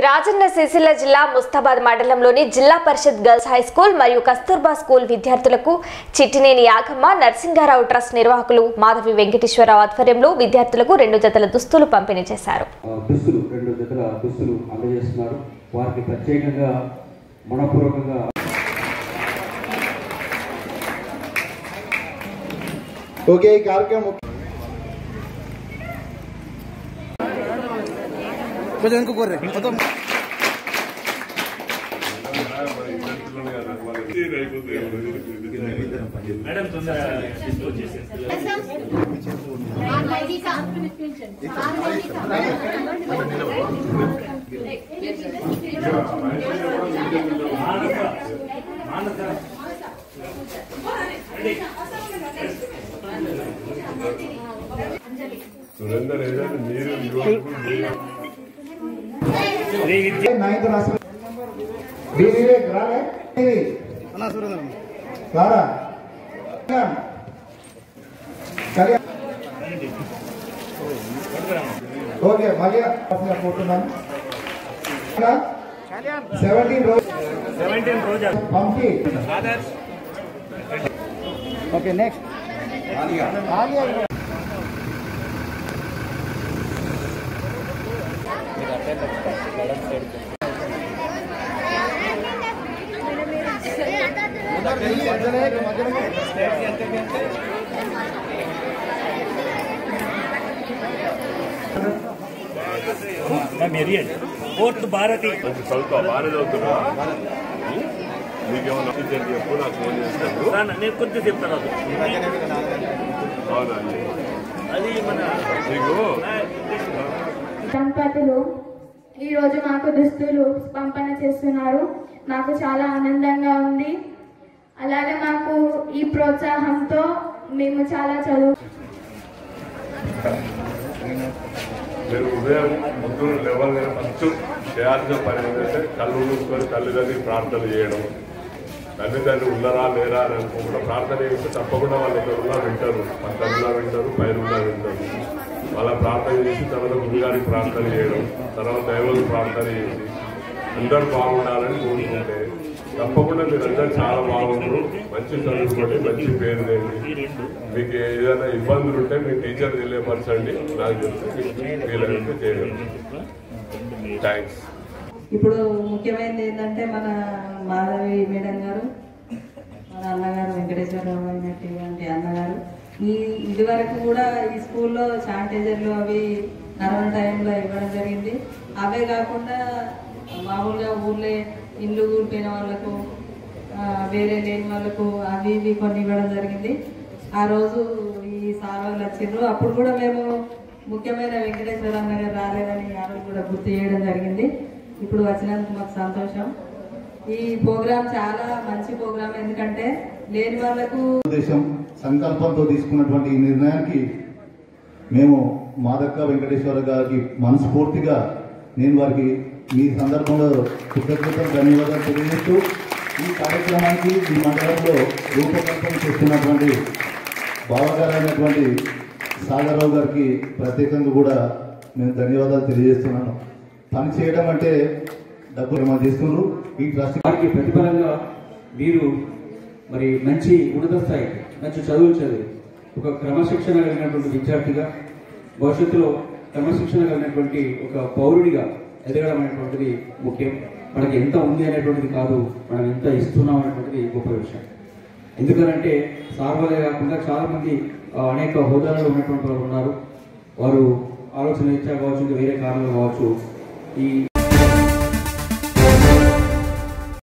రాజన్న సిరిసిల్ల జిల్లా ముస్తాబాద్ మండలంలోని జిల్లా పరిషత్ గర్ల్స్ హై స్కూల్ మరియు కస్తూర్బా స్కూల్ విద్యార్థులకు చిట్టినేని యాగమ్మ నరసింగారావు ట్రస్ట్ నిర్వాహకులు మాధవి వెంకటేశ్వరరావు ఆధ్వర్యంలో విద్యార్థులకు రెండు జతల దుస్తులు పంపిణీ చేశారు ఆ, దుస్తులు రెండు జతల దుస్తులు అందజేస్తున్నారు వారికి ప్రత్యేకంగా మనపూర్వకంగా ఓకే ఈ కార్యక్రమం కొంచెం వెనుక కోర్రే మొత్తం సురేందర్ ఏదైనా మీరు యువకులు మీరు నైన్త్ రాష్ట్ర డి వివేక్ రాలే ఇది. అన్నా సురేంద్ర రారా కళ్యాణ్. కళ్యాణ్ ఓకే మళ్ళీ రాసిన పోతున్నాను సెవెంటీన్ రోజు సెవెంటీన్ రోజా పంపి ఓకే నెక్స్ట్ ఫోర్త్ భారతి మంచి చదువుతావు బాగానే చదువుతున్నా నీకేమన్నా టీచర్ చెప్పు నాకు ఫోన్ చేస్తాను రానా, నేను కొంచెం చెప్తాను అది. అవునా అది మన నీకు దంపతులు ఈరోజు మాకు దుస్తులు పంపన చేస్తున్నారు మాకు చాలా ఆనందంగా ఉంది అలాగే మాకు ఈ ప్రోత్సాహంతో మేము చాలా చదువు మీరు ఉదయం ముగ్గురు లెవెల్ ఫస్ట్ చేయాల్సిన పని ఏంటంటే కళ్ళు మూసుకొని తల్లిదండ్రులు ప్రార్థన చేయడం తల్లిదండ్రులు ఉన్నారా లేరా అని అనుకోకుండా ప్రార్థన చేస్తే తప్పకుండా వాళ్ళు ఇక్కడ ఉన్నా వింటారు మన తల్లిలా వింటారు పైన ఉన్నా వింటారు వాళ్ళ ప్రార్థన చేసి తర్వాత గురుగారికి ప్రార్థన చేయడం తర్వాత దైవం ప్రార్థన చేసి అందరూ బాగుండాలని కోరుకుంటే తప్పకుండా మీరు అందరూ చాలా బాగుంటారు మంచి చదువుకోండి మంచి పేరు తేండి మీకు ఏదైనా ఇబ్బందులు ఉంటే మీ టీచర్ తెలియపరచండి నాకు చెప్తే మీకు వీలైతే చేయగలరు థ్యాంక్స్ ఇప్పుడు ముఖ్యమైనది ఏంటంటే మన మాధవి మేడం గారు మన అన్నగారు వెంకటేశ్వరరావు అయినటువంటి అన్నగారు ఈ ఇది వరకు కూడా ఈ స్కూల్లో శానిటైజర్లు అవి కరోనా టైంలో ఇవ్వడం జరిగింది అవే కాకుండా మామూలుగా ఊర్లే ఇల్లు కూలిపోయిన వాళ్ళకు ఆ, వేరే లేని వాళ్ళకు అవి ఇవి కొన్ని ఇవ్వడం జరిగింది ఆ రోజు ఈ సార్ వాళ్ళు వచ్చిండ్రు అప్పుడు కూడా మేము ముఖ్యమైన వెంకటేశ్వర అన్న గారు రాలేదని ఆ రోజు కూడా గుర్తు చేయడం జరిగింది ఇప్పుడు వచ్చినందుకు మాకు సంతోషం ఈ ప్రోగ్రాం చాలా మంచి ప్రోగ్రాం ఎందుకంటే లేని వాళ్ళకు ఉద్దేశం సంకల్పంతో తీసుకున్నటువంటి ఈ నిర్ణయానికి మేము మాదక్క వెంకటేశ్వర గారికి మనస్ఫూర్తిగా నేను వారికి ఈ సందర్భంలో కృతజ్ఞతలు ధన్యవాదాలు తెలియజేస్తూ ఈ కార్యక్రమానికి ఈ మండలంలో రూపకల్పన చేస్తున్నటువంటి బావగారైనటువంటి సాగర్రావు గారికి ప్రత్యేకంగా కూడా నేను ధన్యవాదాలు తెలియజేస్తున్నాను పని చేయడం అంటే డబ్బు జమ చేస్తున్నారు ఈ ట్రస్ట్ వారికి ప్రతిఫలంగా మీరు మరి మంచి ఉన్నత స్థాయి మంచి చదువులు చదివి ఒక క్రమశిక్షణ కలిగినటువంటి విద్యార్థిగా భవిష్యత్తులో క్రమశిక్షణ కలిగినటువంటి ఒక పౌరుడిగా ఎదగడం అనేటువంటిది ముఖ్యం మనకి ఎంత ఉంది అనేటువంటిది కాదు మనం ఎంత ఇస్తున్నాం అనేటువంటిది గొప్ప విషయం ఎందుకనంటే సార్ వల్లే కాకుండా చాలా మంది ఆ, అనేక హోదాలలో ఉన్నటువంటి వారు ఉన్నారు వారు ఆలోచన ఇచ్చా కావచ్చు ఇంకా వేరే కారణాలు కావచ్చు ఈ